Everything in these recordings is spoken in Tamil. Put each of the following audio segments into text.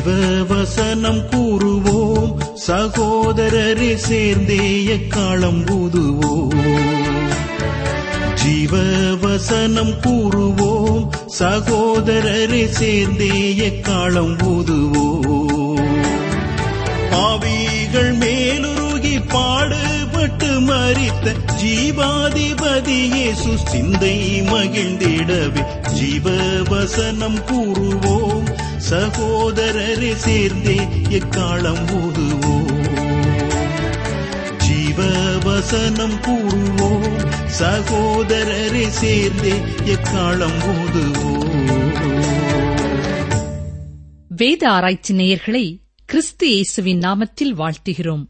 ஜீவவசனம் கூறுவோம் சகோதரரே சேர்ந்தே எக்காலம் ஊதுவோம் ஜீவவசனம் கூறுவோம் சகோதரரே சேர்ந்தே எக்காலம் ஊதுவோம் பாவிகள் மேலுருகி பாடுபட்டு மறித்த ஜீவாதிபதி இயேசு சிந்தை மகிழ்ந்திடவே ஜீவவசனம் கூறுவோம் சகோதரரே சேர்ந்தே எக்காலம் ஊதுவோம் ஜீவவசனம் கூறுவோம் சகோதரரே சேர்ந்தே எக்காலம் ஊதுவோம் வேத ஆராய்ச்சி நேயர்களை கிறிஸ்து இயேசுவின் நாமத்தில் வாழ்த்துகிறோம்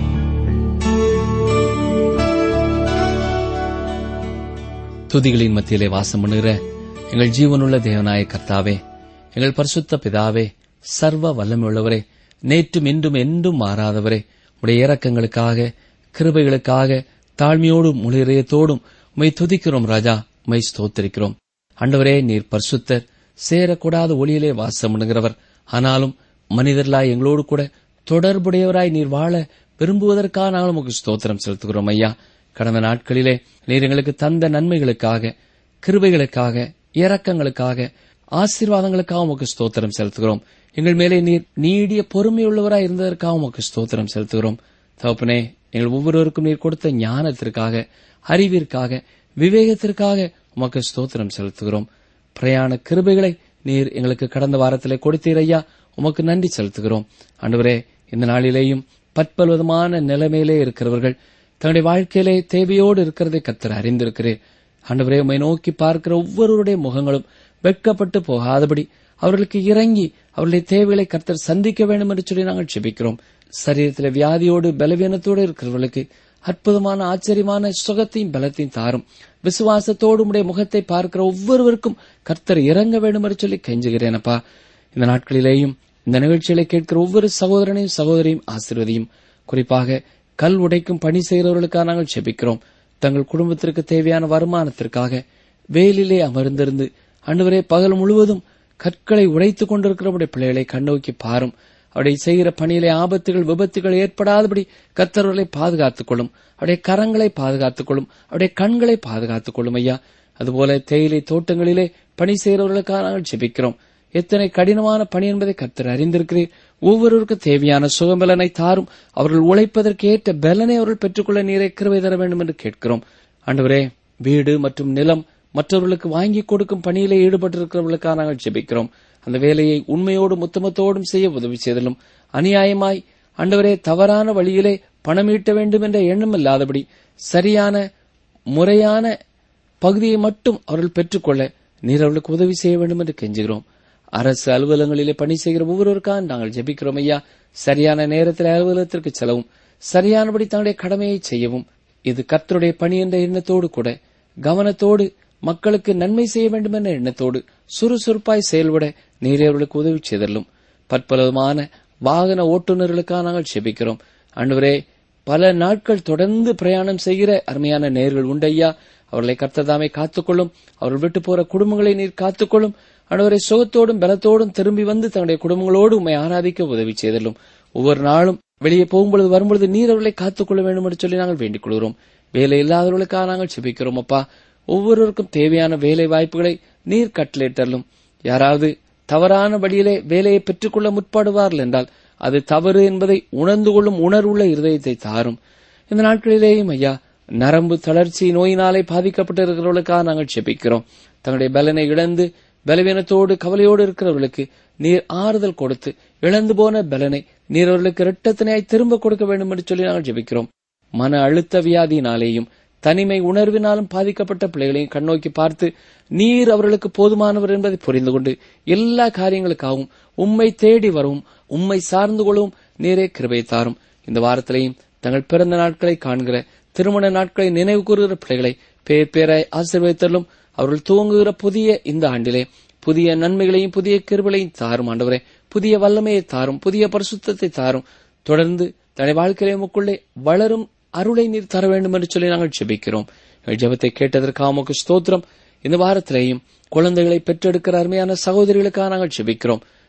துதிகளின் மத்தியிலே வாசம் பண்ணுகிற எங்கள் ஜீவனுள்ள தேவனாய கர்த்தாவே எங்கள் பரிசுத்த பிதாவே சர்வ வல்லமையுள்ளவரே நேற்றும் இன்றும் என்றும் மாறாதவரே உடைய இரக்கங்களுக்காக கிருபைகளுக்காக தாழ்மையோடும் முழுதயத்தோடும் உமை துதிக்கிறோம் ராஜா உமை ஸ்தோத்திரிக்கிறோம் ஆண்டவரே நீர் பரிசுத்தர் சேரக்கூடாத ஒளியிலே வாசம் பண்ணுகிறவர் ஆனாலும் மனிதர்களாய் எங்களோடு கூட தொடர்புடையவராய் நீர் வாழ விரும்புவதற்காக நாங்கள் உமக்கு ஸ்தோத்திரம் செலுத்துகிறோம் ஐயா கடந்த நாட்களிலே நீர் எங்களுக்கு தந்த நன்மைகளுக்காக கிருபைகளுக்காக இரக்கங்களுக்காக ஆசீர்வாதங்களுக்காக உமக்கு ஸ்தோத்திரம் செலுத்துகிறோம் எங்கள் மேலே நீர் நீடிய பொறுமையுள்ளவராய் இருந்ததற்காக உமக்கு ஸ்தோத்திரம் செலுத்துகிறோம் தகப்பனே எங்கள் ஒவ்வொருவருக்கும் நீர் கொடுத்த ஞானத்திற்காக அறிவிற்காக விவேகத்திற்காக உமக்கு ஸ்தோத்திரம் செலுத்துகிறோம் பிரயாண கிருபைகளை நீர் எங்களுக்கு கடந்த வாரத்திலே கொடுத்தீர் ஐயா உமக்கு நன்றி செலுத்துகிறோம் ஆண்டவரே இந்த நாளிலேயும் பற்பல்விதமான நிலைமையிலே இருக்கிறவர்கள் தங்களுடைய வாழ்க்கையிலே தேவையோடு இருக்கிறதை கத்தர் அறிந்திருக்கிறீர் ஆண்டவரே உம்மை நோக்கி பார்க்கிற ஒவ்வொருவருடைய முகங்களும் வெட்கப்பட்டு போகாதபடி அவர்களுக்கு இறங்கி அவருடைய தேவைகளை கர்த்தர் சந்திக்க வேண்டும் என்று சொல்லி நாங்கள் ஜெபிக்கிறோம் சரீரத்தில் வியாதியோடு பலவீனத்தோடு இருக்கிறவர்களுக்கு அற்புதமான ஆச்சரியமான சுகத்தையும் பலத்தையும் தாரும் விசுவாசத்தோடு உடைய முகத்தை பார்க்கிற ஒவ்வொருவருக்கும் கர்த்தர் இறங்க வேண்டும் என்று சொல்லி கெஞ்சுகிறேனப்பா இந்த நாட்களிலேயும் இந்த நிகழ்ச்சிகளை கேட்கிற ஒவ்வொரு சகோதரனையும் சகோதரியும் ஆசீர்வதியும் குறிப்பாக கல் உடைக்கும் பணி செய்கிறவர்களுக்காக நாங்கள் செபிக்கிறோம் தங்கள் குடும்பத்திற்கு தேவையான வருமானத்திற்காக வேலிலே அமர்ந்திருந்து அன்றுவரே பகல் முழுவதும் கற்களை உடைத்துக் கொண்டிருக்கிறவருடைய பிள்ளைகளை கண்ணோக்கி பாரும் அவருடைய செய்கிற பணியிலே ஆபத்துகள் விபத்துகள் ஏற்படாதபடி கத்தர்களை பாதுகாத்துக் கொள்ளும் அவருடைய கரங்களை பாதுகாத்துக் கொள்ளும் அவருடைய கண்களை பாதுகாத்துக் கொள்ளும் ஐயா அதுபோல தேயிலை தோட்டங்களிலே பணி செய்கிறவர்களுக்காக நாங்கள் ஜெபிக்கிறோம் எத்தனை கடினமான பணி என்பதை கத்தர் அறிந்திருக்கிறீர் ஒவ்வொருவருக்கும் தேவையான சுகபலனை தாரும் அவர்கள் உழைப்பதற்கு ஏற்ற பலனை அவர்கள் பெற்றுக்கொள்ள நீரை கிருவை தர வேண்டும் என்று கேட்கிறோம் ஆண்டவரே வீடு மற்றும் நிலம் மற்றவர்களுக்கு வாங்கி கொடுக்கும் பணியிலே ஈடுபட்டிருக்கிறவர்களுக்காக நாங்கள் ஜெபிக்கிறோம் அந்த வேலையை உண்மையோடும் உத்தமத்தோடும் செய்ய உதவி செய்தலும் அநியாயமாய் ஆண்டவரே தவறான வழியிலே பணம் ஈட்ட வேண்டும் என்ற எண்ணம் இல்லாதபடி சரியான முறையான பகுதியை மட்டும் அவர்கள் பெற்றுக்கொள்ள நீர் அவர்களுக்கு உதவி செய்ய வேண்டும் என்று கெஞ்சுகிறோம் அரசு அலுவலகங்களிலே பணி செய்கிற ஒவ்வொருவருக்காக நாங்கள் ஜெபிக்கிறோம் ஐயா சரியான நேரத்தில் அலுவலகத்திற்கு செல்லவும் சரியானபடி தங்களுடைய கடமையை செய்யவும் இது கர்த்தருடைய பணி என்ற எண்ணத்தோடு கூட கவனத்தோடு மக்களுக்கு நன்மை செய்ய வேண்டும் என்ற எண்ணத்தோடு சுறுசுறுப்பாய் செயல்பட நீரே அவர்களுக்கு உதவி செய்தலும் பற்பலவிதமான வாகன ஓட்டுநர்களுக்காக நாங்கள் செபிக்கிறோம் அன்றுவரே பல நாட்கள் தொடர்ந்து பிரயாணம் செய்கிற அருமையான நேர்கள் உண்டையா அவர்களை கர்த்ததாமே காத்துக்கொள்ளும் அவர்கள் விட்டு போற குடும்பங்களை நீர் காத்துக்கொள்ளும் அன்றுவரை சுகத்தோடும் பலத்தோடும் திரும்பி வந்து தங்களுடைய குடும்பங்களோடு உண்மை ஆராதிக்க உதவி செய்தலும் ஒவ்வொரு நாளும் வெளியே போகும்பொழுது வரும்பொழுது நீர் அவர்களை காத்துக்கொள்ள வேண்டும் என்று சொல்லி நாங்கள் வேண்டிக் கொள்கிறோம் வேலை இல்லாதவர்களுக்காக நாங்கள் செபிக்கிறோம் அப்பா ஒவ்வொருவருக்கும் தேவையான வேலை வாய்ப்புகளை நீர் கட்டளையிட்டலும் யாராவது தவறான வழியிலே வேலையை பெற்றுக்கொள்ள முற்படுவார்கள் என்றால் அது தவறு என்பதை உணர்ந்து கொள்ளும் உணர்வுள்ள இருதயத்தை தாரும் இந்த நாட்களிலேயும் ஐயா நரம்பு தளர்ச்சி நோயினாலே பாதிக்கப்பட்டிருக்கிறவர்களுக்காக நாங்கள் செபிக்கிறோம் தங்களுடைய பலனை இழந்து பலவீனத்தோடு கவலையோடு இருக்கிறவர்களுக்கு நீர் ஆறுதல் கொடுத்து இழந்து போன பலனை நீர் அவர்களுக்கு இரட்டத்தினாய் திரும்ப கொடுக்க வேண்டும் என்று சொல்லி நாங்கள் ஜெபிக்கிறோம் மன அழுத்த வியாதியினாலேயும் தனிமை உணர்வினாலும் பாதிக்கப்பட்ட பிள்ளைகளையும் கண்ணோக்கி பார்த்து நீர் அவர்களுக்கு போதுமானவர் என்பதை புரிந்து கொண்டு எல்லா காரியங்களுக்காகவும் உம்மை தேடி வரவும் உம்மை சார்ந்து கொள்ளவும் நீரே கிருபை தாரும் இந்த வாரத்திலேயும் தங்கள் பிறந்த நாட்களை காண்கிற திருமண நாட்களை நினைவு கூறுகிற பிள்ளைகளை பேர் பேராய் ஆசீர்வதித்தலும் அவர்கள் துவங்குகிற புதிய இந்த ஆண்டிலே புதிய நன்மைகளையும் புதிய கிருபைகளையும் தாரும் ஆண்டவரே புதிய வல்லமையை தாரும் புதிய பரிசுத்தத்தை தாரும் தொடர்ந்து தன்னுடைய வாழ்க்கையிலே உமக்குள்ளே வளரும் அருளை நீர் தர வேண்டும் என்று சொல்லி நாங்கள் ஜெபிக்கிறோம் எங்கள் ஜெபத்தை கேட்டதற்காக உமக்கு ஸ்தோத்திரம் இந்த வாரத்திலேயும் குழந்தைகளை பெற்றெடுக்கிற அருமையான சகோதரிகளுக்காக நாங்கள் ஜெபிக்கிறோம்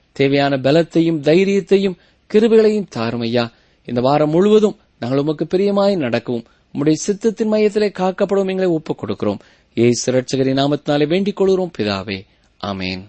தேவையான பலத்தையும் தைரியத்தையும் கிருபைகளையும் தாரும் ஐயா இந்த வாரம் முழுவதும் நாங்கள் உமக்கு பிரியமாய் நடக்கவும் உம்முடைய சித்தத்தின் மையத்திலே காக்கப்படும் எங்களை ஒப்புக் கொடுக்கிறோம் ஏசு ரட்சகரின் நாமத்தினாலே வேண்டிக் கொள்கிறோம் பிதாவே ஆமேன்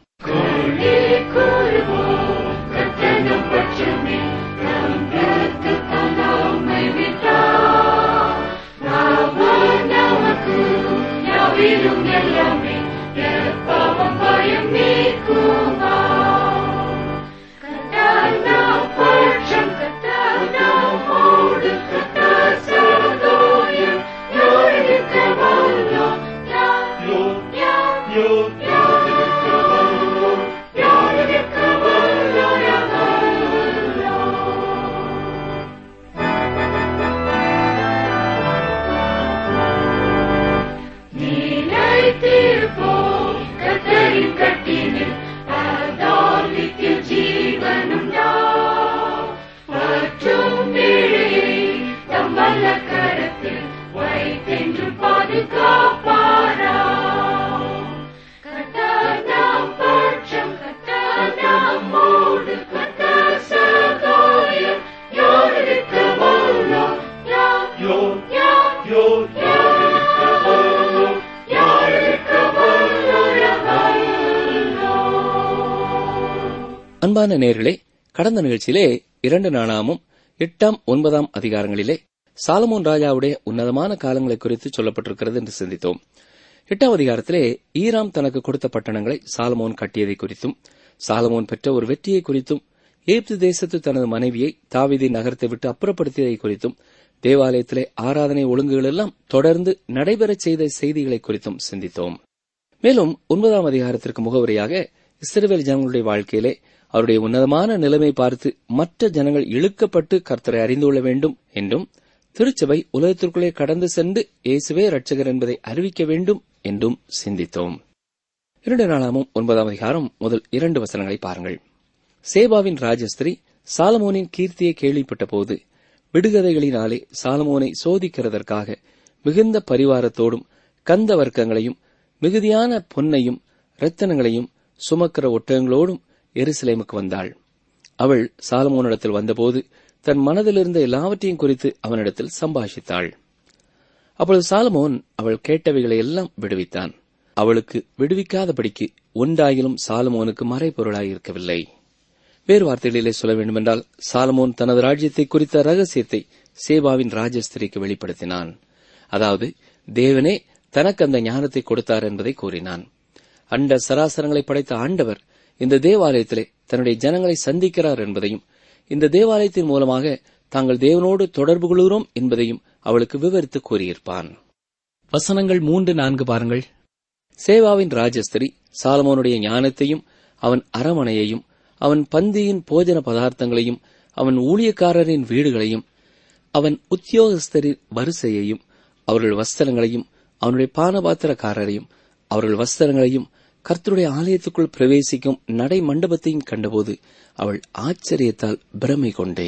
அன்பான நேர்களே கடந்த நிகழ்ச்சியிலே இரண்டு நாணாமும் எட்டாம் ஒன்பதாம் அதிகாரங்களிலே சாலமோன் ராஜாவுடைய உன்னதமான காலங்களை குறித்து சொல்லப்பட்டிருக்கிறது என்று சிந்தித்தோம் எட்டாம் அதிகாரத்திலே ஈராம் தனக்கு கொடுத்த பட்டணங்களை சாலமோன் கட்டியதை குறித்தும் சாலமோன் பெற்ற ஒரு வெற்றியை குறித்தும் ஏப்து தேசத்து தனது மனைவியை தாவிதி நகரத்தை விட்டு அப்புறப்படுத்தியதை குறித்தும் தேவாலயத்திலே ஆராதனை ஒழுங்குகள் எல்லாம் தொடர்ந்து நடைபெறச் செய்த செய்திகளை குறித்தும் சிந்தித்தோம் மேலும் ஒன்பதாம் அதிகாரத்திற்கு முகவரியாக இஸ்ரவேல் ஜனங்களுடைய வாழ்க்கையிலே அவருடைய உன்னதமான நிலைமை பார்த்து மற்ற ஜனங்கள் இழுக்கப்பட்டு கர்த்தரை அறிந்து கொள்ள வேண்டும் என்றும் திருச்சபை உலகத்திற்குள்ளே கடந்து சென்று இயேசுவே ரட்சகர் என்பதை அறிவிக்க வேண்டும் என்றும் சிந்தித்தோம் இரண்டு நாளாமும் ஒன்பதாம் அதிகாரம் முதல் இரண்டு வசனங்களை பாருங்கள் சேபாவின் ராஜஸ்திரி சாலமோனின் கீர்த்தியை கேள்விப்பட்ட போது விடுகதைகளினாலே சாலமோனை சோதிக்கிறதற்காக மிகுந்த பரிவாரத்தோடும் கந்த வர்க்கங்களையும் மிகுதியான பொன்னையும் இரத்தனங்களையும் சுமக்கிற ஒட்டகங்களோடும் எருசலேமுக்கு வந்தாள் அவள் சாலமோனிடத்தில் வந்தபோது தன் மனதிலிருந்த எல்லாவற்றையும் குறித்து அவனிடத்தில் சம்பாஷித்தாள் அப்பொழுது சாலமோன் அவள் கேட்டவைகளை எல்லாம் விடுவித்தான் அவளுக்கு விடுவிக்காதபடிக்கு ஒன்றாயிலும் சாலமோனுக்கு மறைபொருளாயிருக்கவில்லை வேறு வார்த்தைகளிலே சொல்ல வேண்டுமென்றால் சாலமோன் தனது ராஜ்யத்தை குறித்த ரகசியத்தை சேபாவின் ராஜஸ்திரிக்கு வெளிப்படுத்தினான் அதாவது தேவனே தனக்கு அந்த ஞானத்தை கொடுத்தார் என்பதை கூறினான் அண்ட சராசரங்களை படைத்த ஆண்டவர் இந்த தேவாலயத்திலே தன்னுடைய ஜனங்களை சந்திக்கிறார் என்பதையும் இந்த தேவாலயத்தின் மூலமாக தாங்கள் தேவனோடு தொடர்பு கொள்கிறோம் என்பதையும் அவளுக்கு விவரித்து கூறியிருப்பான் வசனங்கள் மூன்று நான்கு பாருங்கள் சேவாவின் ராஜஸ்திரி சாலமோனுடைய ஞானத்தையும் அவன் அரமனையையும் அவன் பந்தியின் போஜன பதார்த்தங்களையும் அவன் ஊழியக்காரரின் வீடுகளையும் அவன் உத்தியோகஸ்தரின் வரிசையையும் அவர்கள் வஸ்திரங்களையும் அவனுடைய பானபாத்திரக்காரரையும் அவர்கள் வஸ்திரங்களையும் கர்த்தருடைய ஆலயத்துக்குள் பிரவேசிக்கும் நடை மண்டபத்தையும் கண்டபோது அவள் ஆச்சரியத்தால் பிரமை கொண்டே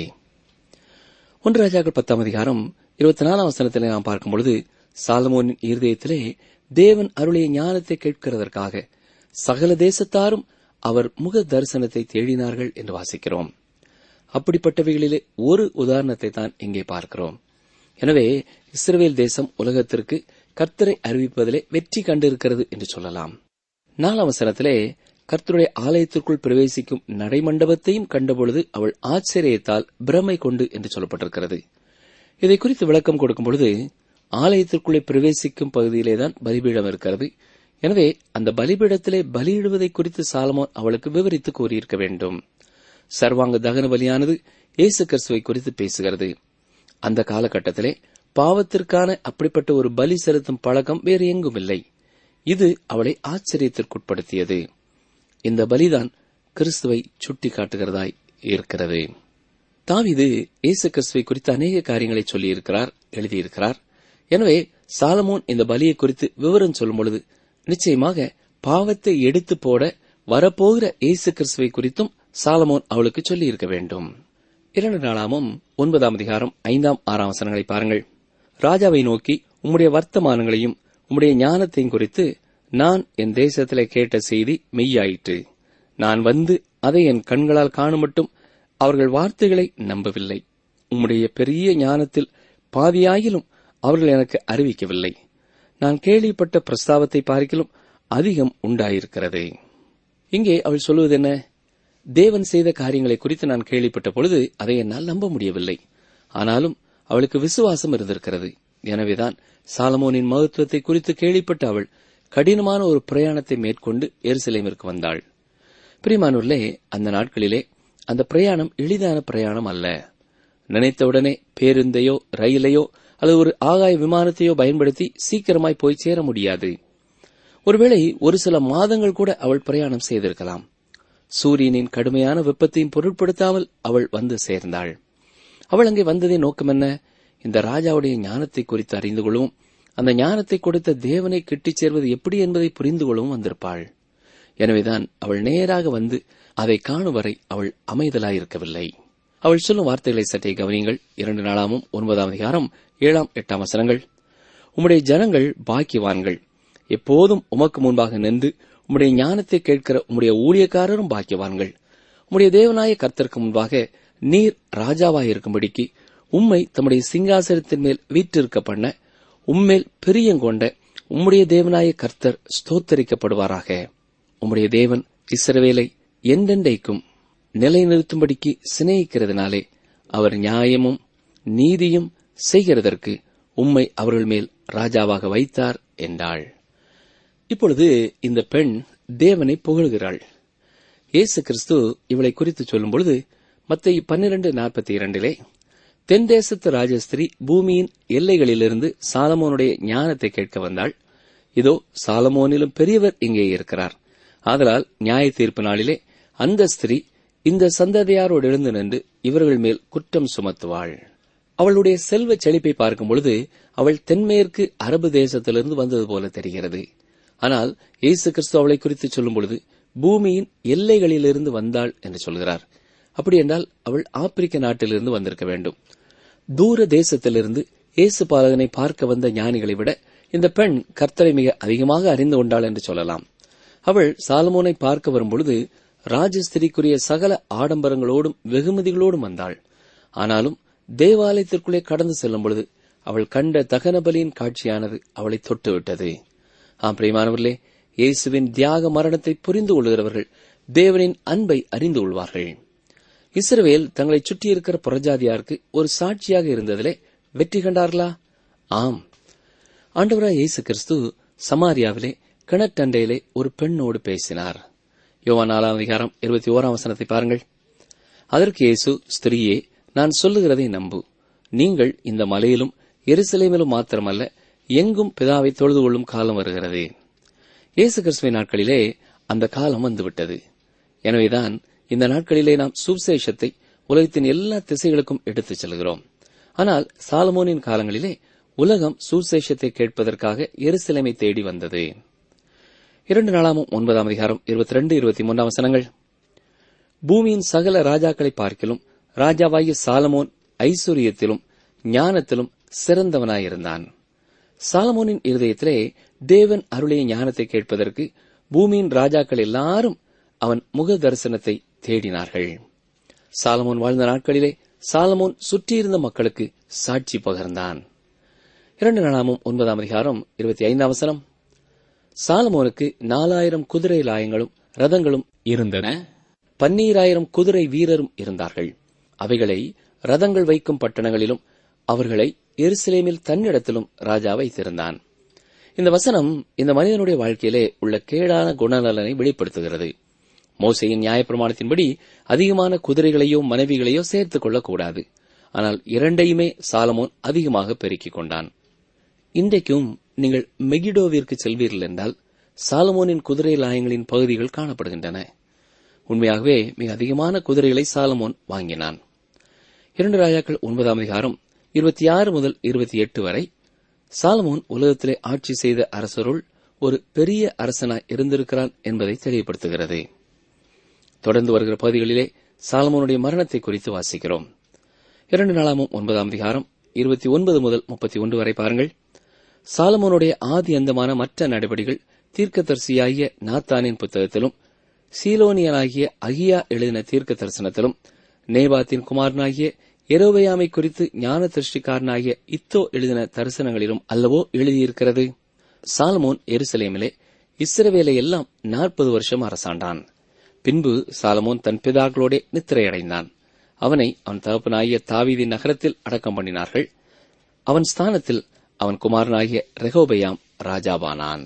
ஒன்று ராஜாக்கள் பத்தாம் அதிகாரம் இருபத்தி நாலாம் வசனத்திலே நாம் பார்க்கும்பொழுது சாலமோனின் இருதயத்திலே தேவன் அருளிய ஞானத்தை கேட்கிறதற்காக சகல தேசத்தாரும் அவர் முக தரிசனத்தை தேடினார்கள் என்று வாசிக்கிறோம் அப்படிப்பட்டவைகளிலே ஒரு உதாரணத்தை தான் இங்கே பார்க்கிறோம் எனவே இஸ்ரவேல் தேசம் உலகத்திற்கு கர்த்தரை அறிவிப்பதிலே வெற்றி கண்டிருக்கிறது என்று சொல்லலாம் நாலாம் வசனத்திலே கர்த்தருடைய ஆலயத்திற்குள் பிரவேசிக்கும் நடைமண்டபத்தையும் கண்டபொழுது அவள் ஆச்சரியத்தால் பிரமை கொண்டு என்று சொல்லப்பட்டிருக்கிறது இதை குறித்து விளக்கம் கொடுக்கும் பொழுது ஆலயத்திற்குள்ளே பிரவேசிக்கும் பகுதியிலேதான் பலிபீடம் இருக்கிறது எனவே அந்த பலிபீடத்திலே பலியிடுவதை குறித்து சாலமோன் அவளுக்கு விவரித்து கூறியிருக்க வேண்டும் சர்வாங்க தகன பலியானது இயேசு கிறிஸ்துவை குறித்து பேசுகிறது அந்த காலகட்டத்திலே பாவத்திற்கான அப்படிப்பட்ட ஒரு பலி செலுத்தும் பழக்கம் வேறு எங்கும் இல்லை இது அவளை ஆச்சரியத்திற்குட்படுத்தியது இந்த பலிதான் கிறிஸ்துவை சுட்டிக்காட்டுகிறதாய் இருக்கிறது தாவிது இயேசு கிறிஸ்துவை குறித்து அநேக காரியங்களை சொல்லியிருக்கிறார் எழுதியிருக்கிறார் எனவே சாலமோன் இந்த பலியை குறித்து விவரம் சொல்லும் பொழுது நிச்சயமாக பாவத்தை எடுத்து போட வரப்போகிற இயேசு கிறிஸ்துவை குறித்தும் சாலமோன் அவளுக்கு சொல்லியிருக்க வேண்டும் இரண்டு நாளாமும் ஒன்பதாம் அதிகாரம் ஐந்தாம் ஆறாம் வசனங்களை பாருங்கள் ராஜாவை நோக்கி உம்முடைய வர்த்தமானங்களையும் உம்முடைய ஞானத்தையும் குறித்து நான் என் தேசத்திலே கேட்ட செய்தி மெய்யாயிற்று நான் வந்து அதை என் கண்களால் காணுமட்டும் அவர்கள் வார்த்தைகளை நம்பவில்லை உம்முடைய பெரிய ஞானத்தில் பாதியாயிலும் அவர்கள் எனக்கு அறிவிக்கவில்லை நான் கேள்விப்பட்ட பிரஸ்தாவத்தை பார்க்கிலும் அதிகம் உண்டாயிருக்கிறது இங்கே அவள் சொல்லுவது என்ன தேவன் செய்த காரியங்களை குறித்து நான் கேள்விப்பட்ட பொழுது அதை என்னால் நம்ப முடியவில்லை ஆனாலும் அவளுக்கு விசுவாசம் இருந்திருக்கிறது எனவேதான் சாலமோனின் மகத்துவத்தை குறித்து கேள்விப்பட்ட அவள் கடினமான ஒரு பிரயாணத்தை மேற்கொண்டு எருசலேமிற்கு வந்தாள் பிரிமானூர்லே அந்த நாட்களிலே அந்த பிரயாணம் எளிதான பிரயாணம் அல்ல நினைத்தவுடனே பேருந்தையோ ரயிலையோ அல்லது ஒரு ஆகாய விமானத்தையோ பயன்படுத்தி சீக்கிரமாய் போய் சேர முடியாது ஒருவேளை ஒரு சில மாதங்கள் கூட அவள் பிரயாணம் செய்திருக்கலாம் சூரியனின் கடுமையான வெப்பத்தையும் பொருட்படுத்தாமல் அவள் வந்து சேர்ந்தாள் அவள் அங்கே வந்ததின் நோக்கம் என்ன இந்த ராஜாவுடைய ஞானத்தை குறித்து அறிந்து கொள்ளவும் அந்த ஞானத்தை கொடுத்த தேவனை கிட்டிச் சேர்வது எப்படி என்பதை புரிந்து கொள்ளவும் வந்திருப்பாள் எனவேதான் அவள் நேராக வந்து அதை காணும் வரை அவள் அமைதலாயிருக்கவில்லை அவள் சொல்லும் வார்த்தைகளை சற்றே கவனியுங்கள் இரண்டு நாளாமும் ஒன்பதாம் அதிகாரம் ஏழாம் எட்டாம் வசனங்கள் உம்முடைய ஜனங்கள் பாக்கியவான்கள் எப்போதும் உமக்கு முன்பாக நின்று உம்முடைய ஞானத்தை கேட்கிற உம்முடைய ஊழியக்காரரும் பாக்கியவான்கள் உம்முடைய தேவனாய கர்த்தருக்கு முன்பாக நீர் ராஜாவாயிருக்கும்படிக்கு உம்மை தம்முடைய சிங்காசனத்தின் மேல் வீற்றிருக்க பண்ண உம்மேல் பிரியங்கொண்ட உம்முடைய தேவனாய கர்த்தர் ஸ்தோத்தரிக்கப்படுவாராக உம்முடைய தேவன் இஸ்ரவேலை என்றென்றைக்கும் நிலைநிறுத்தும்படிக்கு சிநேகிக்கிறதுனாலே அவர் நியாயமும் நீதியும் செய்கிறதற்கு உம்மை அவர்கள் மேல் ராஜாவாக வைத்தார் என்றாள் இப்பொழுது இந்த பெண் தேவனை புகழ்கிறாள் இயேசு கிறிஸ்து இவளை குறித்து சொல்லும் பொழுது மத்திய பன்னிரண்டு நாற்பத்தி இரண்டிலே தென் தேசத்து ராஜஸ்திரி பூமியின் எல்லைகளிலிருந்து சாலமோனுடைய ஞானத்தை கேட்க வந்தாள் இதோ சாலமோனிலும் பெரியவர் இங்கே இருக்கிறார் ஆதலால் நியாய தீர்ப்பு நாளிலே அந்த ஸ்திரீ இந்த சந்ததியாரோடு எழுந்து நின்று இவர்கள் மேல் குற்றம் சுமத்துவாள் அவளுடைய செல்வ செழிப்பை பார்க்கும் பொழுது அவள் தென்மேற்கு அரபு தேசத்திலிருந்து வந்தது போல தெரிகிறது ஆனால் இயேசு கிறிஸ்து அவளை குறித்து சொல்லும் பொழுது பூமியின் எல்லைகளிலிருந்து வந்தாள் என்று சொல்கிறார் அப்படி என்றால் அவள் ஆப்பிரிக்க நாட்டிலிருந்து வந்திருக்க வேண்டும் தூர தேசத்திலிருந்து இயேசு பாலகனை பார்க்க வந்த ஞானிகளை விட இந்த பெண் கர்த்தரை மிக அதிகமாக அறிந்து கொண்டாள் என்று சொல்லலாம் அவள் சாலமோனை பார்க்க வரும்பொழுது ராஜஸ்திரிக்குரிய சகல ஆடம்பரங்களோடும் வெகுமதிகளோடும் வந்தாள் ஆனாலும் தேவாலயத்திற்குள்ளே கடந்து செல்லும் பொழுது அவள் கண்ட தகன பலியின் காட்சியானது அவளை தொட்டுவிட்டது ஆம் பிரியமானவர்களே இயேசுவின் தியாக மரணத்தை புரிந்து கொள்கிறவர்கள் தேவனின் அன்பை அறிந்து கொள்வார்கள் இஸ்ரவேல் தங்களை சுற்றியிருக்கிற புறஜாதியாருக்கு ஒரு சாட்சியாக இருந்ததிலே வெற்றி கண்டார்களா ஆம் ஆண்டவராய் இயேசு கிறிஸ்து சமாரியாவிலே கிணற்றண்டையிலே ஒரு பெண்ணோடு பேசினார் யோவா நாலாம் அதிகாரம் இருபத்தி ஓராம் வசனத்தை பாருங்கள் அதற்கு இயேசு ஸ்திரீயே நான் சொல்லுகிறதை நம்பு நீங்கள் இந்த மலையிலும் எருசலேமிலும் மாத்திரமல்ல எங்கும் பிதாவை தொழுது கொள்ளும் காலம் வருகிறது இயேசு கிறிஸ்துவின் நாட்களிலே அந்த காலம் வந்துவிட்டது எனவேதான் இந்த நாட்களிலே நாம் சுவிசேஷத்தை உலகத்தின் எல்லா திசைகளுக்கும் எடுத்துச் செல்கிறோம் ஆனால் சாலமோனின் காலங்களிலே உலகம் சுவிசேஷத்தை கேட்பதற்காக எருசலேமை தேடி வந்தது இரண்டு நாளாமும் ஒன்பதாம் அதிகாரம் இருபத்தி ரெண்டு இருபத்தி மூன்றாம் வசனங்கள் பூமியின் சகல ராஜாக்களை பார்க்கிலும் ராஜாவாகிய சாலமோன் ஐஸ்வர்யத்திலும் ஞானத்திலும் சிறந்தவனாயிருந்தான் சாலமோனின் இருதயத்திலே தேவன் அருளிய ஞானத்தை கேட்பதற்கு பூமியின் ராஜாக்கள் எல்லாரும் அவன் முக தரிசனத்தை தேடினார்கள் சாலமோன் வாழ்ந்த நாட்களிலே சாலமோன் சுற்றியிருந்த மக்களுக்கு சாட்சி பகர்ந்தான் இரண்டு நாளாமும் ஒன்பதாம் அதிகாரம் இருபத்தி ஐந்தாம் வசனம் சாலமோனுக்கு நாலாயிரம் குதிரை லாயங்களும் ரதங்களும் இருந்தன பன்னீராயிரம் குதிரை வீரரும் இருந்தார்கள் அவைகளை ரதங்கள் வைக்கும் பட்டணங்களிலும் அவர்களை எருசலேமில் தன்னிடத்திலும் ராஜா வைத்திருந்தான் இந்த வசனம் இந்த மனிதனுடைய வாழ்க்கையிலே உள்ள கேடான குணநலனை வெளிப்படுத்துகிறது மோசையின் நியாயப்பிரமாணத்தின்படி அதிகமான குதிரைகளையோ மனைவிகளையோ சேர்த்துக் கொள்ளக்கூடாது ஆனால் இரண்டையுமே சாலமோன் அதிகமாக பெருக்கிக் கொண்டான் இன்றைக்கும் நீங்கள் மெகிடோவிற்கு செல்வீர்கள் என்றால் சாலமோனின் குதிரை லாயங்களின் பகுதிகள் காணப்படுகின்றன உண்மையாகவே மிக அதிகமான குதிரைகளை சாலமோன் வாங்கினான் இரண்டு ராஜாக்கள் ஒன்பதாம் அதிகாரம் இருபத்தி ஆறு முதல் இருபத்தி எட்டு வரை சாலமோன் உலகத்திலே ஆட்சி செய்த அரசருள் ஒரு பெரிய அரசனாய் இருந்திருக்கிறான் என்பதை தெளிவுபடுத்துகிறது தொடர்ந்து வருகிற பகுதிகளிலே சாலமோனுடைய மரணத்தை குறித்து வாசிக்கிறோம் இரண்டு நாளாமும் ஒன்பதாம் அதிகாரம் இருபத்தி ஒன்பது முதல் முப்பத்தி ஒன்று வரை பாருங்கள் சாலமோனுடைய ஆதி அந்தமான மற்ற நடவடிகள் தீர்க்கதரிசியாகிய நாத்தானின் புத்தகத்திலும் சீலோனியனாகிய அகியா எழுதின தீர்க்க தரிசனத்திலும் நேபாத்தின் குமாரனாகிய எரோபயாமை குறித்து ஞான திருஷ்டிக்காரனாகிய இத்தோ எழுதின தரிசனங்களிலும் அல்லவோ எழுதியிருக்கிறது சாலமோன் எருசலேமிலே இஸ்ரவேலை எல்லாம் நாற்பது வருஷம் அரசாண்டான் பின்பு சாலமோன் தன் பிதாக்களோடே நித்திரையடைந்தான் அவனை அவன் தகப்பனாகிய தாவீதின் நகரத்தில் அடக்கம் பண்ணினார்கள் அவன் ஸ்தானத்தில் அவன் குமாரனாகிய ரெகோபயாம் ராஜாவானான்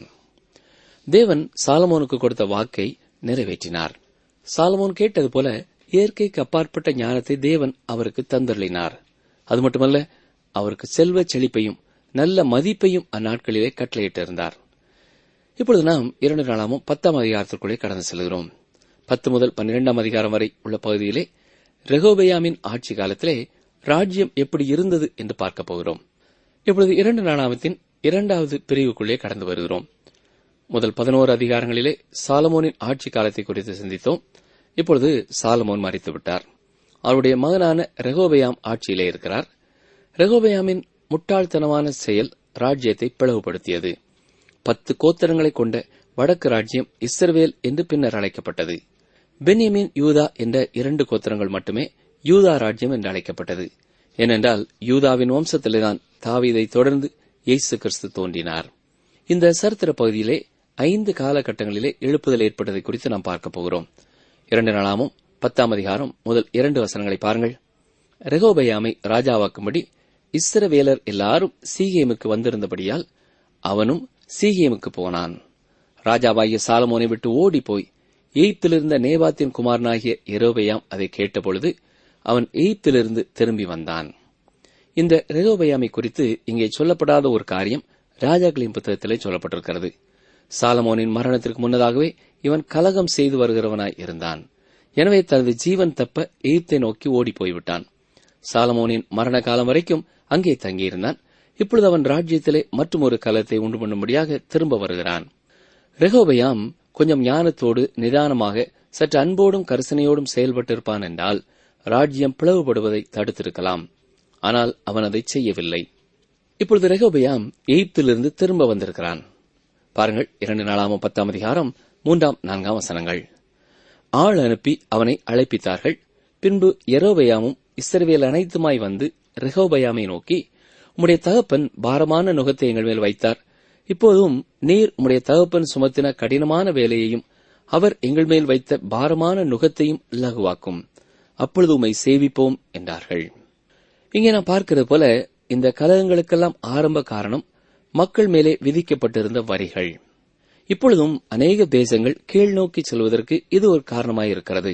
தேவன் சாலமோனுக்கு கொடுத்த வாக்கை நிறைவேற்றினார் சாலமோன் கேட்டது போல இயற்கைக்கு அப்பாற்பட்ட ஞானத்தை தேவன் அவருக்கு தந்தருளினார் அது மட்டுமல்ல அவருக்கு செல்வ செழிப்பையும் நல்ல மதிப்பையும் அந்நாட்களிலே கட்டளையிட்டிருந்தார் இப்பொழுது நாம் இரண்டு நாளாமும் பத்தாம் அதிகாரத்திற்குள்ளே கடந்து செல்கிறோம் பத்து முதல் பன்னிரெண்டாம் அதிகாரம் வரை உள்ள பகுதியிலே ரெகோபயாமின் ஆட்சி காலத்திலே ராஜ்யம் எப்படி இருந்தது என்று பார்க்க போகிறோம் இப்பொழுது இரண்டு நாளாமத்தின் இரண்டாவது பிரிவுக்குள்ளே கடந்து வருகிறோம் முதல் பதினோரு அதிகாரங்களிலே சாலமோனின் ஆட்சி காலத்தை குறித்து சிந்தித்தோம் இப்பொழுது சாலமோன் மறித்து விட்டார் அவருடைய மகனான ரெகோபயாம் ஆட்சியிலே இருக்கிறார் ரெகோபயாமின் முட்டாள்தனமான செயல் ராஜ்யத்தை பிளவுபடுத்தியது பத்து கோத்திரங்களை கொண்ட வடக்கு ராஜ்யம் இஸ்ரவேல் என்று பின்னர் அழைக்கப்பட்டது பென்யமின் யூதா என்ற இரண்டு கோத்திரங்கள் மட்டுமே யூதா ராஜ்யம் என்று அழைக்கப்பட்டது ஏனென்றால் யூதாவின் வம்சத்திலேதான் தாவீதை தொடர்ந்து இயேசு கிறிஸ்து தோன்றினார் இந்த சரித்திர பகுதியிலே ஐந்து காலகட்டங்களிலே எழுப்புதல் ஏற்பட்டதை குறித்து நாம் பார்க்க போகிறோம் இரண்டு நாளாமும் பத்தாம் அதிகாரம் முதல் இரண்டு வசனங்களை பாருங்கள் ரெகோபயாமை ராஜாவாக்கும்படி இஸ்ரவேலர் எல்லாரும் சீகேமுக்கு வந்திருந்தபடியால் அவனும் சீகேமுக்கு போனான் ராஜாவாகிய சாலமோனை விட்டு ஓடி போய் எய்ப்திலிருந்த நேபாத்தின் குமாரனாகிய எரோபயாம் அதை கேட்டபொழுது அவன் எய்ப்திலிருந்து திரும்பி வந்தான் இந்த ரெகோபயாமை குறித்து இங்கே சொல்லப்படாத ஒரு காரியம் ராஜாக்களின் புத்தகத்திலே சொல்லப்பட்டிருக்கிறது சாலமோனின் மரணத்திற்கு முன்னதாகவே இவன் கலகம் செய்து வருகிறவனாய் இருந்தான் எனவே தனது ஜீவன் தப்ப எய்ப்தை நோக்கி ஓடிப் போய்விட்டான் சாலமோனின் மரண காலம் வரைக்கும் அங்கே தங்கியிருந்தான் இப்பொழுது அவன் ராஜ்யத்திலே மற்றும் ஒரு கலத்தை உண்டு பண்ணும்படியாக திரும்ப வருகிறான் ரெகோபயாம் கொஞ்சம் ஞானத்தோடு நிதானமாக சற்று அன்போடும் கரிசனையோடும் செயல்பட்டிருப்பான் என்றால் ராஜ்யம் பிளவுபடுவதை தடுத்திருக்கலாம் ஆனால் அவன் அதை செய்யவில்லை இப்பொழுது ரெகோபயாம் எய்ப்திலிருந்து திரும்ப வந்திருக்கிறான் பாருங்கள் இரண்டு நாளாம் பத்தாம் அதிகாரம் மூன்றாம் நான்காம் வசனங்கள் ஆள் அனுப்பி அவனை அழைப்பித்தார்கள் பின்பு எரோபயாமும் இஸ்ரவேல் அனைத்துமாய் வந்து ரெகோபயாமை நோக்கி உம்முடைய தகப்பன் பாரமான நுகத்தை எங்கள் மேல் வைத்தார் இப்போதும் நீர் உம்முடைய தகப்பன் சுமத்தின கடினமான வேலையையும் அவர் எங்கள் மேல் வைத்த பாரமான நுகத்தையும் லகுவாக்கும் அப்பொழுது உம்மை சேவிப்போம் என்றார்கள் இங்கே நான் பார்க்கிறது போல இந்த கலகங்களுக்கெல்லாம் ஆரம்ப காரணம் மக்கள் மேலே விதிக்கப்பட்டிருந்த வரிகள் இப்பொழுதும் அநேக தேசங்கள் கீழ் நோக்கி செல்வதற்கு இது ஒரு காரணமாயிருக்கிறது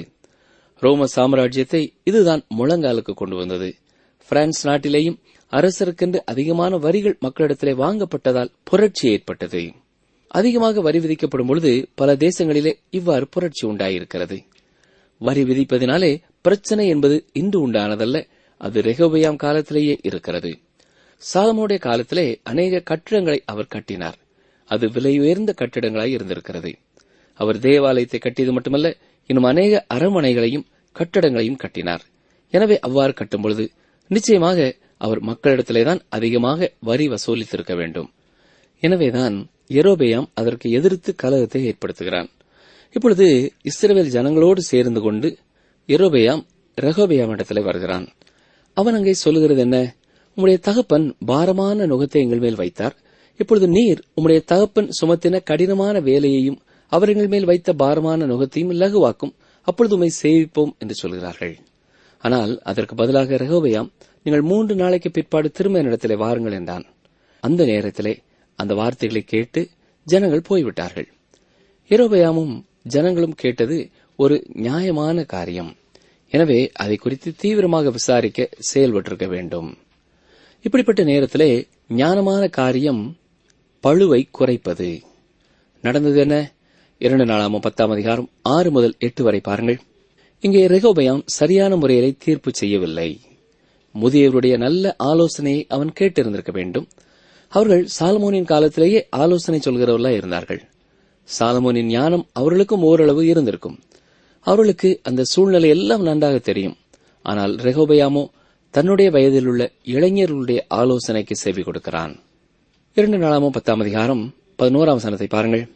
ரோம சாம்ராஜ்யத்தை இதுதான் முழங்காலுக்கு கொண்டு வந்தது பிரான்ஸ் நாட்டிலேயும் அரசருக்கென்று அதிகமான வரிகள் மக்களிடத்திலே வாங்கப்பட்டதால் புரட்சி ஏற்பட்டது அதிகமாக வரி விதிக்கப்படும் பொழுது பல தேசங்களிலே இவ்வாறு புரட்சி உண்டாயிருக்கிறது வரி விதிப்பதினாலே பிரச்சனை என்பது இன்று உண்டானதல்ல அது ரெகோபயாம் காலத்திலேயே இருக்கிறது சாலமோடைய காலத்திலே அநேக கட்டிடங்களை அவர் கட்டினார் அது விலை உயர்ந்த கட்டிடங்களாய் இருந்திருக்கிறது அவர் தேவாலயத்தை கட்டியது மட்டுமல்ல இன்னும் அநேக அரண்மனைகளையும் கட்டடங்களையும் கட்டினார் எனவே அவ்வாறு கட்டும் பொழுது நிச்சயமாக அவர் மக்களிடத்திலேதான் அதிகமாக வரி வசூலித்திருக்க வேண்டும் எனவேதான் எரோபேயாம் அதற்கு எதிர்த்து கலகத்தை ஏற்படுத்துகிறான் இப்பொழுது இஸ்ரவேல் ஜனங்களோடு சேர்ந்து கொண்டு எரோபேயாம் ரெகோபேயாம் இடத்திலே வருகிறான் அவன் அங்கே சொல்லுகிறது என்ன உம்முடைய தகப்பன் பாரமான நுகத்தை எங்கள் மேல் வைத்தார் இப்பொழுது நீர் உம்முடைய தகப்பன் சுமத்தின கடினமான வேலையையும் அவர் எங்கள் மேல் வைத்த பாரமான நுகத்தையும் லகுவாக்கும் அப்பொழுது உம்மை சேவிப்போம் என்று சொல்கிறார்கள் ஆனால் அதற்கு பதிலாக ரெகோபயாம் நீங்கள் மூன்று நாளைக்கு பிற்பாடு திரும்ப என்னிடத்திலே வாருங்கள் என்றான் அந்த நேரத்திலே அந்த வார்த்தைகளை கேட்டு ஜனங்கள் போய்விட்டார்கள் எரோபயாமும் ஜனங்களும் கேட்டது ஒரு நியாயமான காரியம் எனவே அதை குறித்து தீவிரமாக விசாரிக்க செயல்பட்டிருக்க வேண்டும் இப்படிப்பட்ட நேரத்திலே ஞானமான காரியம் பழுவை குறைப்பது நடந்தது என்ன இரண்டு நாளாம் பத்தாம் அதிகாரம் ஆறு முதல் எட்டு வரை பாருங்கள் இங்கே ரெகோபயாம் சரியான முறையிலே தீர்ப்பு செய்யவில்லை முதியவருடைய நல்ல ஆலோசனையை அவன் கேட்டிருந்திருக்க வேண்டும் அவர்கள் சாலமோனின் காலத்திலேயே ஆலோசனை சொல்கிறவர்களா இருந்தார்கள் சாலமோனின் ஞானம் அவர்களுக்கும் ஓரளவு இருந்திருக்கும் அவர்களுக்கு அந்த சூழ்நிலை எல்லாம் நன்றாக தெரியும் ஆனால் ரெகோபயாமோ தன்னுடைய வயதில் உள்ள இளைஞர்களுடைய ஆலோசனைக்கு செவி கொடுக்கிறான் இரண்டு நாளாமோ பத்தாம் அதிகாரம் பதினோராம் சனத்தை பாருங்கள்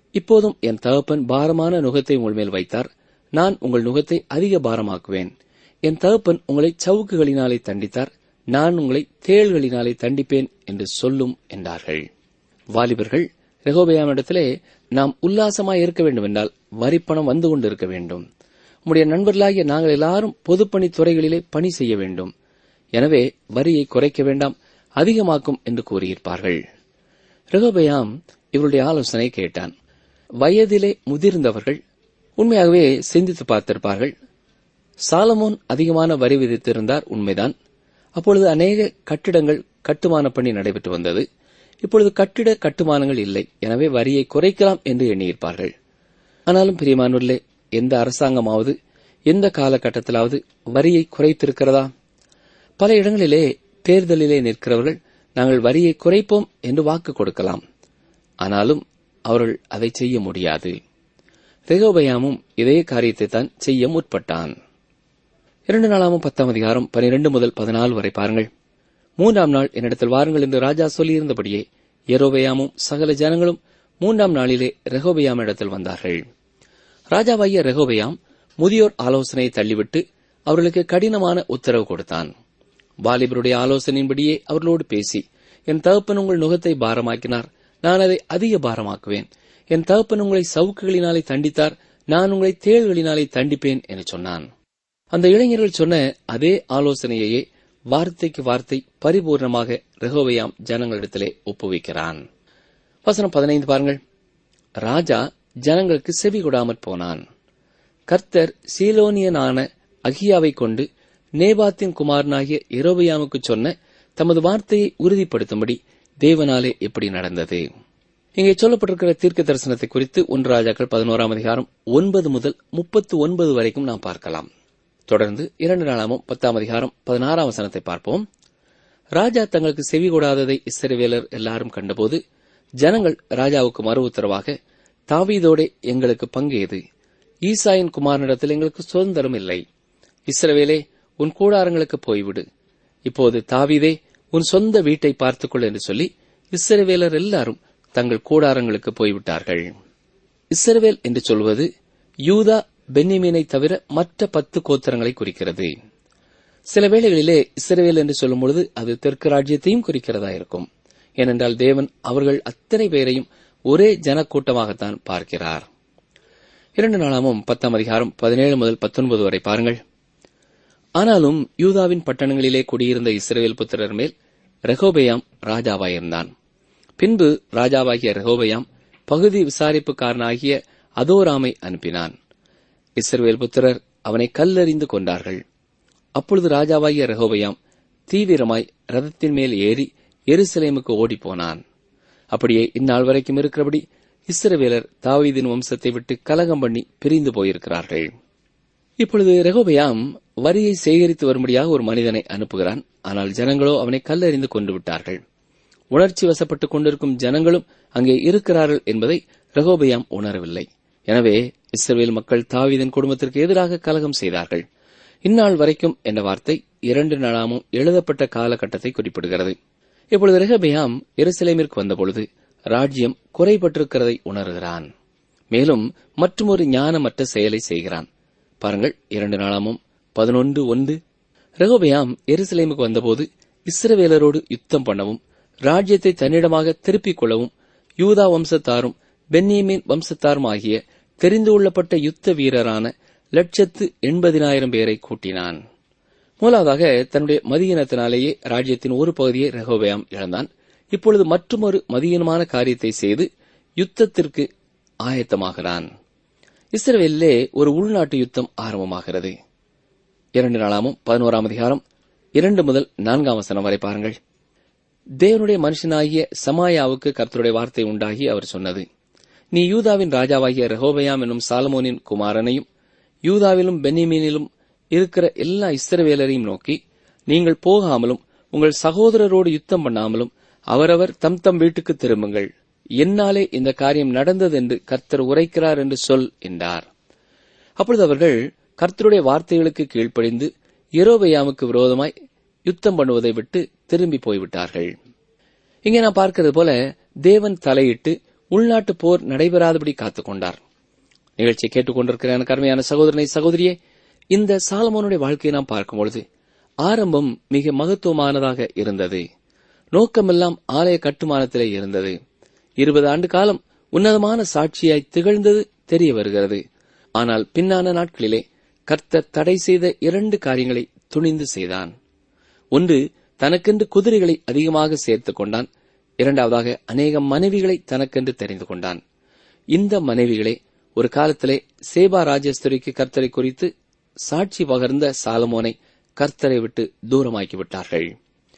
இப்போதும் என் தகப்பன் பாரமான நுகத்தை உங்கள் மேல் வைத்தார் நான் உங்கள் நுகத்தை அதிக பாரமாக்குவேன் என் தகப்பன் உங்களை சவுக்குகளினாலே தண்டித்தார் நான் உங்களை தேள்களினாலே தண்டிப்பேன் என்று சொல்லும் என்றார்கள் வாலிபர்கள் ரெகோபயாமிடத்திலே நாம் உல்லாசமாய் இருக்க வேண்டும் என்றால் வரிப்பணம் வந்து கொண்டிருக்க வேண்டும் உம்முடைய நண்பர்களாகிய நாங்கள் எல்லாரும் பொதுப்பணி துறைகளிலே பணி செய்ய வேண்டும் எனவே வரியை குறைக்க வேண்டாம் அதிகமாக்கும் என்று கூறியிருப்பார்கள் ரெகோபயாம் இவருடைய ஆலோசனை கேட்டான் வயதிலே முதிர்ந்தவர்கள் உண்மையாகவே சிந்தித்து பார்த்திருப்பார்கள் சாலமோன் அதிகமான வரி விதித்திருந்தார் உண்மைதான் அப்பொழுது அநேக கட்டிடங்கள் கட்டுமான பணி நடைபெற்று வந்தது இப்பொழுது கட்டிட கட்டுமானங்கள் இல்லை எனவே வரியை குறைக்கலாம் என்று எண்ணியிருப்பார்கள் ஆனாலும் பிரியமானூர்லே எந்த அரசாங்கமாவது எந்த காலகட்டத்திலாவது வரியை குறைத்திருக்கிறதா பல இடங்களிலே தேர்தலிலே நிற்கிறவர்கள் நாங்கள் வரியை குறைப்போம் என்று வாக்கு கொடுக்கலாம் ஆனாலும் அவர்கள் அதை செய்ய முடியாது ரெகோபயாமும் இதே காரியத்தை தான் செய்ய முற்பட்டான் இரண்டு நாளாமும் பத்தாம் அதிகாரம் பனிரெண்டு முதல் பதினாலு வரை பாருங்கள் மூன்றாம் நாள் என்னிடத்தில் வாருங்கள் என்று ராஜா சொல்லியிருந்தபடியே எரோபயாமும் சகல ஜனங்களும் மூன்றாம் நாளிலே ரெகோபயாம் இடத்தில் வந்தார்கள் ராஜாவாகிய ரெகோபயாம் முதியோர் ஆலோசனையை தள்ளிவிட்டு அவர்களுக்கு கடினமான உத்தரவு கொடுத்தான் வாலிபருடைய ஆலோசனையின்படியே அவர்களோடு பேசி என் தகப்பன் உங்கள் நுகத்தை பாரமாக்கினார் நான் அதை அதிக பாரமாக்குவேன் என் தகப்பன் உங்களை சவுக்குகளினாலே தண்டித்தார் நான் உங்களை தேள்களினாலே தண்டிப்பேன் என்று சொன்னான் அந்த இளைஞர்கள் சொன்ன அதே ஆலோசனையையே வார்த்தைக்கு வார்த்தை பரிபூர்ணமாக ரெகோபயாம் ஜனங்களிடத்திலே ஒப்புவிக்கிறான் வசனம் பதினைந்து பாருங்கள் ராஜா ஜனங்களுக்கு செவி கொடாமற் போனான் கர்த்தர் சீலோனியனான அகியாவை கொண்டு நேபாத்தின் குமாரனாகிய எரோபியாமுக்கு சொன்ன தமது வார்த்தையை உறுதிப்படுத்தும்படி தேவனாலே எப்படி நடந்தது இங்கே சொல்லப்பட்டிருக்கிற தீர்க்க தரிசனத்தை குறித்து ஒன்று ராஜாக்கள் பதினோராம் அதிகாரம் ஒன்பது முதல் முப்பத்து ஒன்பது வரைக்கும் நாம் பார்க்கலாம் தொடர்ந்து இரண்டு நாளாமும் பத்தாம் அதிகாரம் பதினாறாம் வசனத்தை பார்ப்போம் ராஜா தங்களுக்கு செவி கொடாததை இஸ்ரவேலர் எல்லாரும் கண்டபோது ஜனங்கள் ராஜாவுக்கு மறு உத்தரவாக தாவீதோடே எங்களுக்கு பங்கு எது ஈசாயின் குமாரனிடத்தில் எங்களுக்கு சுதந்திரம் இல்லை இஸ்ரவேலே உன் கூடாரங்களுக்கு போய்விடு இப்போது தாவீதே உன் சொந்த வீட்டை பார்த்துக்கொள் என்று சொல்லி இஸ்ரவேலர் எல்லாரும் தங்கள் கூடாரங்களுக்கு போய்விட்டார்கள் இஸ்ரவேல் என்று சொல்வது யூதா பென்னிமீனை தவிர மற்ற பத்து கோத்திரங்களை குறிக்கிறது சில வேளைகளிலே இஸ்ரவேல் என்று சொல்லும் பொழுது அது தெற்கு ராஜ்யத்தையும் குறிக்கிறதா இருக்கும் ஏனென்றால் தேவன் அவர்கள் அத்தனை பேரையும் ஒரே ஜனக்கூட்டமாகத்தான் பார்க்கிறார் இரண்டு நாளாமும் பத்தாம் அதிகாரம் பதினேழு முதல் பத்தொன்பது வரை பாருங்கள் ஆனாலும் யூதாவின் பட்டணங்களிலே குடியிருந்த இஸ்ரவேல் புத்திரர் மேல் ரெகோபயாம் ராஜாவாயிருந்தான் பின்பு ராஜாவாகிய ரெகோபயாம் பகுதி விசாரிப்புக்காரனாகிய அதோராமை அனுப்பினான் இஸ்ரவேல் புத்திரர் அவனை கல்லறிந்து கொண்டார்கள் அப்பொழுது ராஜாவாகிய ரெகோபயாம் தீவிரமாய் ரதத்தின் மேல் ஏறி எருசலேமுக்கு ஓடிப்போனான் அப்படியே இந்நாள் வரைக்கும் இருக்கிறபடி இஸ்ரவேலர் தாவீதின் வம்சத்தை விட்டு கலகம் பண்ணி பிரிந்து போயிருக்கிறார்கள் இப்பொழுது ரெகோபயாம் வரியை சேகரித்து வரும்படியாக ஒரு மனிதனை அனுப்புகிறான் ஆனால் ஜனங்களோ அவனை கல்லறிந்து கொண்டு விட்டார்கள் உணர்ச்சி வசப்பட்டுக் கொண்டிருக்கும் ஜனங்களும் அங்கே இருக்கிறார்கள் என்பதை ரெகோபயாம் உணரவில்லை எனவே இஸ்ரவேல் மக்கள் தாவீதின் குடும்பத்திற்கு எதிராக கலகம் செய்தார்கள் இந்நாள் வரைக்கும் என்ற வார்த்தை இரண்டு நாளாமும் எழுதப்பட்ட காலகட்டத்தை குறிப்பிடுகிறது இப்பொழுது ரெகபயாம் எருசலேமிற்கு வந்தபொழுது ராஜ்யம் குறைபட்டிருக்கிறதை உணர்கிறான் மேலும் மற்றொரு ஞானமற்ற செயலை செய்கிறான் பாருங்கள் இரண்டு நாளாமும் பதினொன்று ஒன்று ரெகோபயாம் எருசலேமுக்கு வந்தபோது இஸ்ரவேலரோடு யுத்தம் பண்ணவும் ராஜ்யத்தை தன்னிடமாக திருப்பிக் கொள்ளவும் யூதா வம்சத்தாரும் பென்னியமின் வம்சத்தாரும் ஆகிய தெரிந்து கொள்ளப்பட்ட யுத்த வீரரான லட்சத்து எண்பதினாயிரம் பேரை கூட்டினான் முதலாவதாக தன்னுடைய மதியினத்தினாலேயே ராஜ்யத்தின் ஒரு பகுதியை ரெகோபயாம் இழந்தான் இப்பொழுது மற்றொரு மதியனமான காரியத்தை செய்து யுத்தத்திற்கு ஆயத்தமாகிறான் இஸ்ரவேலிலே ஒரு உள்நாட்டு யுத்தம் ஆரம்பமாகிறது இரண்டு நாளாமும் பதினோராம் அதிகாரம் இரண்டு முதல் நான்காம் வசனம் வரை பாருங்கள் தேவனுடைய மனுஷனாகிய சமாயாவுக்கு கர்த்தருடைய வார்த்தை உண்டாகி அவர் சொன்னது நீ யூதாவின் ராஜாவாகிய ரெஹோபயாம் என்னும் சாலமோனின் குமாரனையும் யூதாவிலும் பென்னிமீனிலும் இருக்கிற எல்லா இஸ்ரவேலரையும் நோக்கி நீங்கள் போகாமலும் உங்கள் சகோதரரோடு யுத்தம் பண்ணாமலும் அவரவர் தம் தம் வீட்டுக்கு திரும்புங்கள் என்னாலே இந்த காரியம் நடந்தது என்று கர்த்தர் உரைக்கிறார் என்று சொல் என்றார் அப்பொழுது அவர்கள் கர்த்தருடைய வார்த்தைகளுக்கு கீழ்ப்படிந்து எரோபயாமுக்கு விரோதமாய் யுத்தம் பண்ணுவதை விட்டு திரும்பி போய்விட்டார்கள் இங்கே நான் பார்க்கிறது போல தேவன் தலையிட்டு உள்நாட்டு போர் நடைபெறாதபடி காத்துக் கொண்டார் நிகழ்ச்சியை கேட்டுக்கொண்டிருக்கிற எனக்கு அருமையான சகோதரனை சகோதரியே இந்த சாலமோனுடைய வாழ்க்கையை நாம் பார்க்கும்பொழுது ஆரம்பம் மிக மகத்துவமானதாக இருந்தது நோக்கமெல்லாம் ஆலய கட்டுமானத்திலே இருந்தது இருபது ஆண்டு காலம் உன்னதமான சாட்சியாய் திகழ்ந்தது தெரிய வருகிறது ஆனால் பின்னான நாட்களிலே கர்த்தர் தடை செய்த இரண்டு காரியங்களை துணிந்து செய்தான் ஒன்று தனக்கென்று குதிரைகளை அதிகமாக சேர்த்துக் கொண்டான் இரண்டாவதாக அநேக மனைவிகளை தனக்கென்று தெரிந்து கொண்டான் இந்த மனைவிகளே ஒரு காலத்திலே சேபா ராஜேஸ்வரிக்கு கர்த்தரை குறித்து சாட்சி பகர்ந்த சாலமோனை கர்த்தரை விட்டு தூரமாக்கி விட்டார்கள்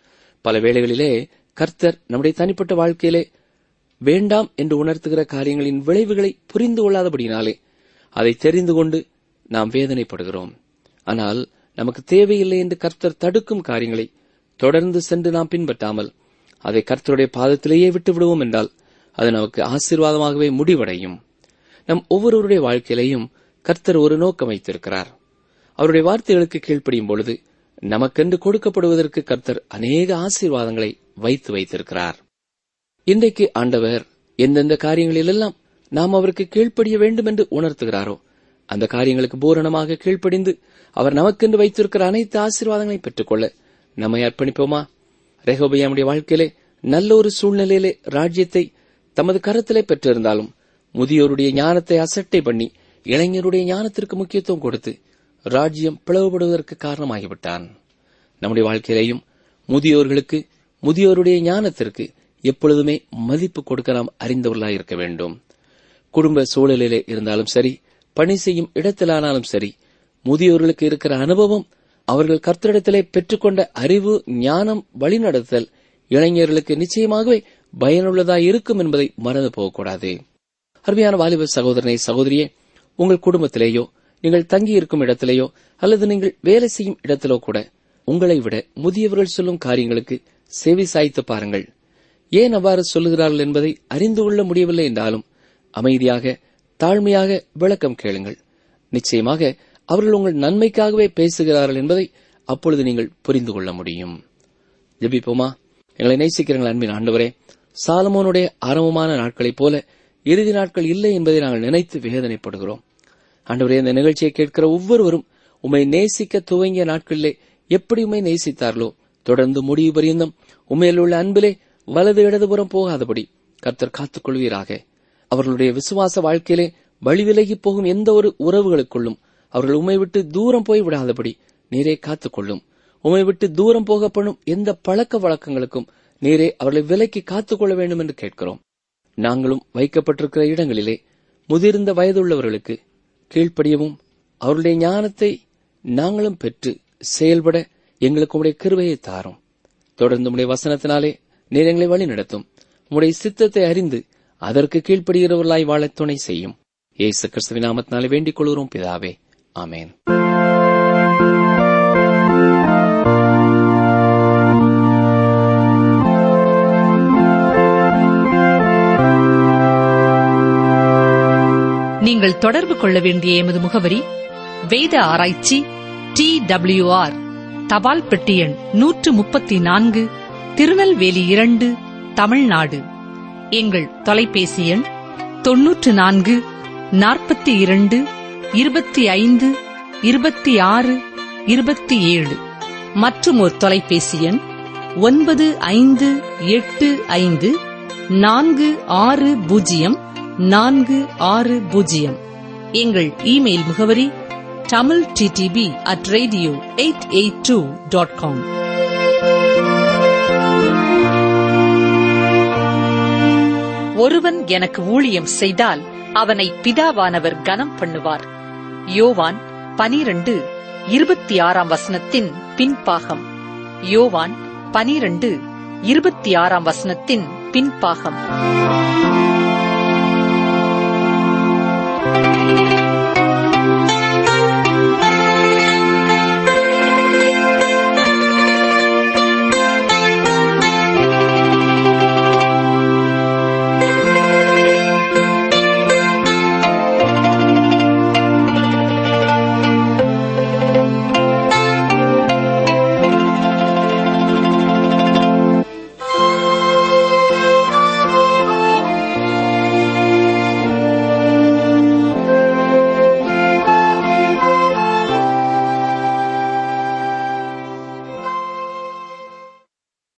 பல வேளைகளிலே கர்த்தர் நம்முடைய தனிப்பட்ட வாழ்க்கையிலே வேண்டாம் என்று உணர்த்துகிற காரியங்களின் விளைவுகளை புரிந்து கொள்ளாதபடினாலே அதை தெரிந்து கொண்டு நாம் வேதனைப்படுகிறோம் ஆனால் நமக்கு தேவையில்லை என்று கர்த்தர் தடுக்கும் காரியங்களை தொடர்ந்து சென்று நாம் பின்பற்றாமல் அதை கர்த்தருடைய பாதத்திலேயே விட்டு விடுவோம் என்றால் அது நமக்கு ஆசீர்வாதமாகவே முடிவடையும் நம் ஒவ்வொருவருடைய வாழ்க்கையிலையும் கர்த்தர் ஒரு நோக்கம் வைத்திருக்கிறார் அவருடைய வார்த்தைகளுக்கு கீழ்ப்படியும் பொழுது நமக்கென்று கொடுக்கப்படுவதற்கு கர்த்தர் அநேக ஆசீர்வாதங்களை வைத்து வைத்திருக்கிறார் இன்றைக்கு ஆண்டவர் எந்தெந்த காரியங்களிலெல்லாம் நாம் அவருக்கு கீழ்ப்படிய வேண்டும் என்று உணர்த்துகிறாரோ அந்த காரியங்களுக்கு பூரணமாக கீழ்ப்படிந்து அவர் நமக்கென்று வைத்திருக்கிற அனைத்து ஆசீர்வாதங்களை பெற்றுக்கொள்ள நம்மை அர்ப்பணிப்போமா ரெகோபியாமுடைய வாழ்க்கையிலே நல்ல ஒரு சூழ்நிலையிலே ராஜ்யத்தை தமது கரத்திலே பெற்றிருந்தாலும் முதியோருடைய ஞானத்தை அசட்டை பண்ணி இளைஞருடைய ஞானத்திற்கு முக்கியத்துவம் கொடுத்து ராஜ்யம் பிளவுபடுவதற்கு காரணமாகிவிட்டான் நம்முடைய வாழ்க்கையிலேயும் முதியோர்களுக்கு முதியோருடைய ஞானத்திற்கு எப்பொழுதுமே மதிப்பு கொடுக்க நாம் அறிந்தவர்களாய் இருக்க வேண்டும் குடும்ப சூழலிலே இருந்தாலும் சரி பணி செய்யும் இடத்திலானாலும் சரி முதியோர்களுக்கு இருக்கிற அனுபவம் அவர்கள் கர்த்தரிடத்திலே பெற்றுக்கொண்ட அறிவு ஞானம் வழிநடத்தல் இளைஞர்களுக்கு நிச்சயமாகவே பயனுள்ளதாய் இருக்கும் என்பதை மறந்து போகக்கூடாது அருமையான வாலிப சகோதரனை சகோதரியே உங்கள் குடும்பத்திலேயோ நீங்கள் தங்கியிருக்கும் இடத்திலேயோ அல்லது நீங்கள் வேலை செய்யும் இடத்திலோ கூட உங்களை விட முதியவர்கள் சொல்லும் காரியங்களுக்கு செவி சாய்த்து பாருங்கள் ஏன் அவ்வாறு சொல்லுகிறார்கள் என்பதை அறிந்து கொள்ள முடியவில்லை என்றாலும் அமைதியாக தாழ்மையாக விளக்கம் கேளுங்கள் நிச்சயமாக அவர்கள் உங்கள் நன்மைக்காகவே பேசுகிறார்கள் என்பதை அப்பொழுது நீங்கள் புரிந்து கொள்ள முடியும் ஜெபிப்போமா எங்களை நேசிக்கிறீங்கள் அன்பின் ஆண்டவரே சாலமோனுடைய ஆரம்பமான நாட்களைப் போல இறுதி நாட்கள் இல்லை என்பதை நாங்கள் நினைத்து வேதனைப்படுகிறோம் ஆண்டவரே இந்த நிகழ்ச்சியை கேட்கிற ஒவ்வொருவரும் உம்மை நேசிக்க துவங்கிய நாட்களிலே எப்படி உம்மை நேசித்தார்களோ தொடர்ந்து முடிவு பரியந்தம் உண்மையில் உள்ள அன்பிலே வலது இடதுபுறம் போகாதபடி கர்த்தர் காத்துக் கொள்வீராக அவர்களுடைய விசுவாச வாழ்க்கையிலே வழிவிலகி போகும் எந்த ஒரு உறவுகளுக்குள்ளும் அவர்கள் உம்மை விட்டு தூரம் போய் விடாதபடி நீரே காத்துக்கொள்ளும் உம்மை விட்டு தூரம் போகப்படும் எந்த பழக்க வழக்கங்களுக்கும் நீரே அவர்களை விலக்கி காத்துக்கொள்ள வேண்டும் என்று கேட்கிறோம் நாங்களும் வைக்கப்பட்டிருக்கிற இடங்களிலே முதிர்ந்த வயதுள்ளவர்களுக்கு கீழ்ப்படியவும் அவருடைய ஞானத்தை நாங்களும் பெற்று செயல்பட எங்களுக்கு உடைய கிருபையை தாரும் தொடர்ந்து உடைய வசனத்தினாலே நீர் எங்களை வழி நடத்தும் உடைய சித்தத்தை அறிந்து அதற்கு கீழ்ப்படுகிறவர்களாய் வாழ துணை செய்யும் ஏசு கிறிஸ்துவின் நாமத்தினாலே வேண்டிக் கொள்கிறோம் பிதாவே ஆமேன் நீங்கள் தொடர்பு கொள்ள வேண்டிய எமது முகவரி வேத ஆராய்ச்சி டி ஆர் தபால் பெட்டி எண் நூற்று முப்பத்தி நான்கு திருநெல்வேலி இரண்டு தமிழ்நாடு எங்கள் தொலைபேசி எண் தொன்னூற்று நான்கு நாற்பத்தி இரண்டு இருபத்தி ஐந்து இருபத்தி ஆறு இருபத்தி ஏழு மற்றும் ஒரு தொலைபேசி எண் ஒன்பது ஐந்து எட்டு ஐந்து நான்கு ஆறு பூஜ்ஜியம் நான்கு ஆறு பூஜ்ஜியம் எங்கள் இமெயில் முகவரி Tamil DTP at radio eight eight two dot com ஒருவன் எனக்கு ஊழியம் செய்தால் அவனை பிதாவானவர் கனம் பண்ணுவார் யோவான் பனிரண்டு இருபத்தி ஆறாம் வசனத்தின் பின்பாகம் யோவான் பனிரண்டு இருபத்தி ஆறாம் வசனத்தின் பின்பாகம்